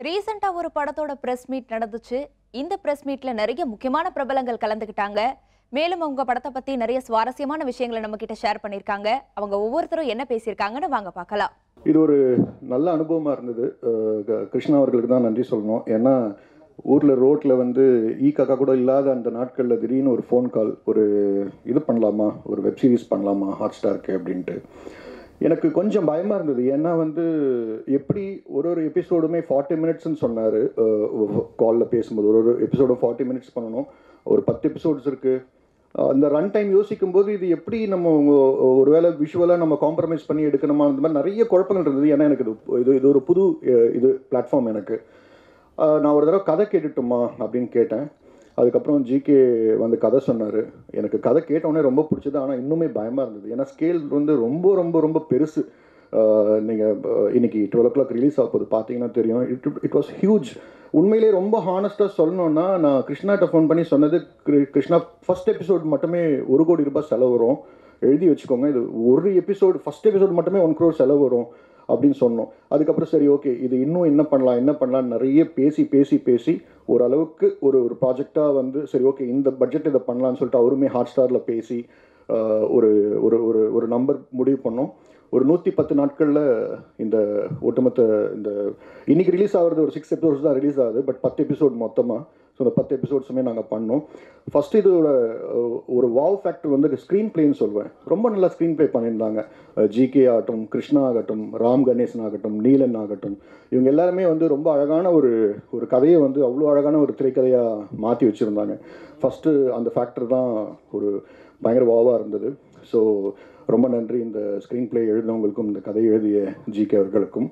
ரீசெண்டா ஒரு படத்தோட பிரஸ் மீட் நடந்துச்சு இந்த பிரஸ் மீட்ல நிறைய முக்கியமான பிரபலங்கள் கலந்துக்கிட்டாங்க மேலும் அவங்க படத்தை பத்தி நிறைய சுவாரஸ்யமான விஷயங்களை நம்ம கிட்ட ஷேர் பண்ணிருக்காங்க அவங்க ஒவ்வொருத்தரும் என்ன பேசியிருக்காங்கன்னு வாங்க பார்க்கலாம் இது ஒரு நல்ல அனுபவமாக இருந்தது அஹ் க- கிருஷ்ணா அவர்களுக்கு தான் நன்றி சொல்லணும் ஏன்னா ஊரில் ரோட்டில் வந்து ஈ காக்கா கூட இல்லாத அந்த நாட்களில் திடீர்னு ஒரு ஃபோன் கால் ஒரு இது பண்ணலாமா ஒரு வெப் சீரிஸ் பண்ணலாமா ஹாட் ஸ்டாருக்கு அப்படின்ட்டு எனக்கு கொஞ்சம் பயமாக இருந்தது ஏன்னா வந்து எப்படி ஒரு ஒரு எபிசோடுமே ஃபார்ட்டி மினிட்ஸ்னு சொன்னார் காலில் பேசும்போது ஒரு ஒரு எபிசோடும் ஃபார்ட்டி மினிட்ஸ் பண்ணணும் ஒரு பத்து எபிசோட்ஸ் இருக்குது அந்த ரன் டைம் யோசிக்கும் போது இது எப்படி நம்ம ஒ- ஒருவேளை விஷுவலாக நம்ம காம்ப்ரமைஸ் பண்ணி எடுக்கணுமா அந்த மாதிரி நிறைய குழப்பங்கள் இருந்தது ஏன்னா எனக்கு இது இது இது ஒரு புது அஹ், இது பிளாட்ஃபார்ம் எனக்கு அஹ், நான் ஒரு தடவை கதை கேட்டுட்டுமா அப்படின்னு கேட்டேன் அதுக்கப்புறம் ஜிகே வந்து கதை சொன்னார் எனக்கு கதை கேட்டவுடனே ரொம்ப பிடிச்சது ஆனால் இன்னுமே பயமாக இருந்தது ஏன்னா ஸ்கேல் வந்து ரொம்ப ரொம்ப ரொம்ப பெருசு நீங்கள் இன்னைக்கு டுவெல் ஓ கிளாக் ரிலீஸ் ஆக போகுது பார்த்தீங்கன்னா தெரியும் இட் இட் வாஸ் ஹியூஜ் உண்மையிலே ரொம்ப ஹானஸ்ட்டாக சொல்லணும்னா நான் கிருஷ்ணாட்ட ஃபோன் பண்ணி சொன்னது கிரு- கிருஷ்ணா ஃபர்ஸ்ட் எபிசோட் மட்டுமே ஒரு கோடி ரூபாய் செலவு வரும் எழுதி வச்சுக்கோங்க இது ஒரு எபிசோடு ஃபர்ஸ்ட் எபிசோடு மட்டுமே ஒன் crore செலவு வரும் அப்படின்னு சொன்னோம் அதுக்கப்புறம் சரி ஓகே இது இன்னும் என்ன பண்ணலாம் என்ன பண்ணலாம் நிறைய பேசி பேசி பேசி ஓரளவுக்கு ஒரு ஒரு ப்ராஜெக்டாக வந்து சரி ஓகே இந்த பட்ஜெட் இதை பண்ணலாம்னு சொல்லிட்டு அவருமே ஹாட் ஸ்டாரில் பேசி ஆஹ், ஒரு ஒரு ஒரு ஒரு நம்பர் முடிவு பண்ணோம் ஒரு நூற்றி பத்து நாட்களில் இந்த ஒட்டுமொத்த இந்த இன்னைக்கு ரிலீஸ் ஆகிறது ஒரு சிக்ஸ் எபிசோட்ஸ் தான் ரிலீஸ் ஆகுது பட் பத்து எபிசோட் மொத்தமாக ஸோ இந்த பத்து எபிசோட்ஸுமே நாங்கள் பண்ணோம் ஃபர்ஸ்ட் இதோட அஹ், ஒரு வாவ் ஃபேக்டர் வந்து ஸ்க்ரீன் பிளேன்னு சொல்லுவேன் ரொம்ப நல்லா ஸ்க்ரீன் ப்ளே பண்ணியிருந்தாங்க ஜிகே ஆகட்டும் கிருஷ்ணா ஆகட்டும் ராம் கணேசன் ஆகட்டும் நீலன் ஆகட்டும் இவங்க எல்லாருமே வந்து ரொம்ப அழகான ஒரு ஒரு கதையை வந்து அவ்வளோ அழகான ஒரு திரைக்கதையாக மாற்றி வச்சுருந்தாங்க ஃபஸ்ட்டு அந்த ஃபேக்டர் தான் ஒரு பயங்கர வாவாக இருந்தது ஸோ ரொம்ப நன்றி இந்த ஸ்க்ரீன் ப்ளே எழுதினவங்களுக்கும் இந்த கதை எழுதிய ஜிகே அவர்களுக்கும்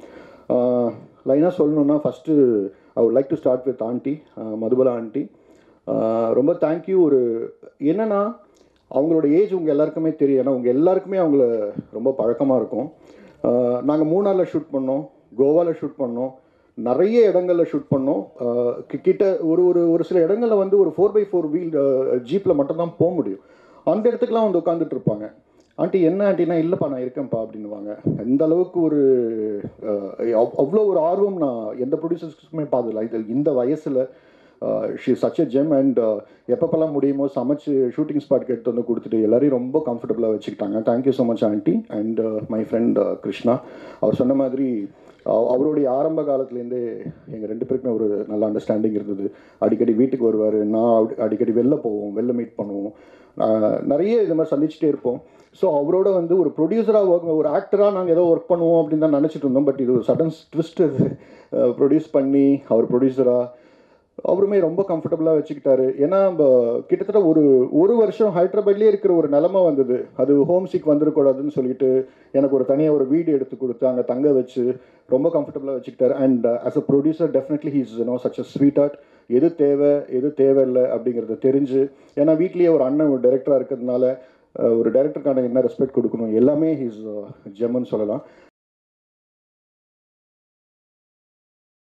லைனாக சொல்லணுன்னா first I would like to start with aunty Madhubala aunty ரொம்ப தேங்க்யூ ஒரு என்னன்னா அவங்களோட ஏஜ் உங்கள் எல்லாருக்குமே தெரியும் ஏன்னா உங்கள் எல்லாருக்குமே அவங்கள ரொம்ப பழக்கமாக இருக்கும் நாங்கள் மூணாரில் ஷூட் பண்ணோம் கோவாவில் ஷூட் பண்ணோம் நிறைய இடங்களில் ஷூட் பண்ணோம் ஆஹ் கி- கிட்ட ஒரு ஒரு ஒரு சில இடங்களில் வந்து ஒரு ஃபோர் பை ஃபோர் வீல் ஜீப்பில் மட்டும்தான் போக முடியும் அந்த இடத்துக்குலாம் வந்து உட்காந்துட்டு இருப்பாங்க ஆண்டி என்ன ஆண்டினா இல்லைப்பா நான் இருக்கேன்ப்பா அப்படின்னுவாங்க அந்த அளவுக்கு ஒரு அஹ், அவ்- அவ்வளோ ஒரு ஆர்வம் நான் எந்த ப்ரொடியூசர்ஸ்க்குமே பார்த்ததில்ல இது இந்த வயசில் she such a gem and எப்பப்பெல்லாம் முடியுமோ சமைச்சு ஷூட்டிங் ஸ்பாட்க்கு எடுத்து வந்து கொடுத்துட்டு எல்லாரையும் ரொம்ப கம்ஃபர்டபுளாக வச்சுக்கிட்டாங்க thank you so much aunty and my friend Krishna அவர் சொன்ன மாதிரி அவ- அவருடைய ஆரம்ப காலத்துலேருந்தே எங்கள் ரெண்டு பேருக்குமே ஒரு நல்ல அண்டர்ஸ்டாண்டிங் இருந்தது அடிக்கடி வீட்டுக்கு வருவார் நான் அடி- அடிக்கடி வெளில போவோம் வெளில மீட் பண்ணுவோம் ஆஹ் நிறைய இது மாதிரி சந்திச்சுட்டே இருப்போம் ஸோ அவரோட வந்து ஒரு ப்ரொடியூசராக ஒர்க் ஒரு ஆக்டராக நாங்கள் ஏதோ ஒர்க் பண்ணுவோம் அப்படின்னு தான் நினச்சிட்டு இருந்தோம் பட் இது ஒரு சடன் ட்விஸ்ட் இது ப்ரொடியூஸ் பண்ணி அவர் ப்ரொடியூசராக அவருமே ரொம்ப கம்ஃபர்டபுளாக வச்சுக்கிட்டாரு ஏன்னா நம்ம கிட்டத்தட்ட ஒரு ஒரு வருஷம் ஹைதராபாத்லேயே இருக்கிற ஒரு நிலமை வந்தது அது ஹோம் சிக் வந்துடக்கூடாதுன்னு சொல்லிட்டு எனக்கு ஒரு தனியாக ஒரு வீடு எடுத்து கொடுத்து அங்கே தங்க வச்சு ரொம்ப கம்ஃபர்டபுளாக வச்சுக்கிட்டாரு and as a producer definitely he's no such a sweet heart எது தேவை எது தேவையில்லை அப்படிங்கிறத தெரிஞ்சு ஏன்னா வீட்லேயே ஒரு அண்ணன் ஒரு டைரக்டராக இருக்கிறதுனால அஹ், ஒரு டைரக்டருக்கான என்ன ரெஸ்பெக்ட் கொடுக்கணும் எல்லாமே ஹீஸ் ஜெம்னு சொல்லலாம்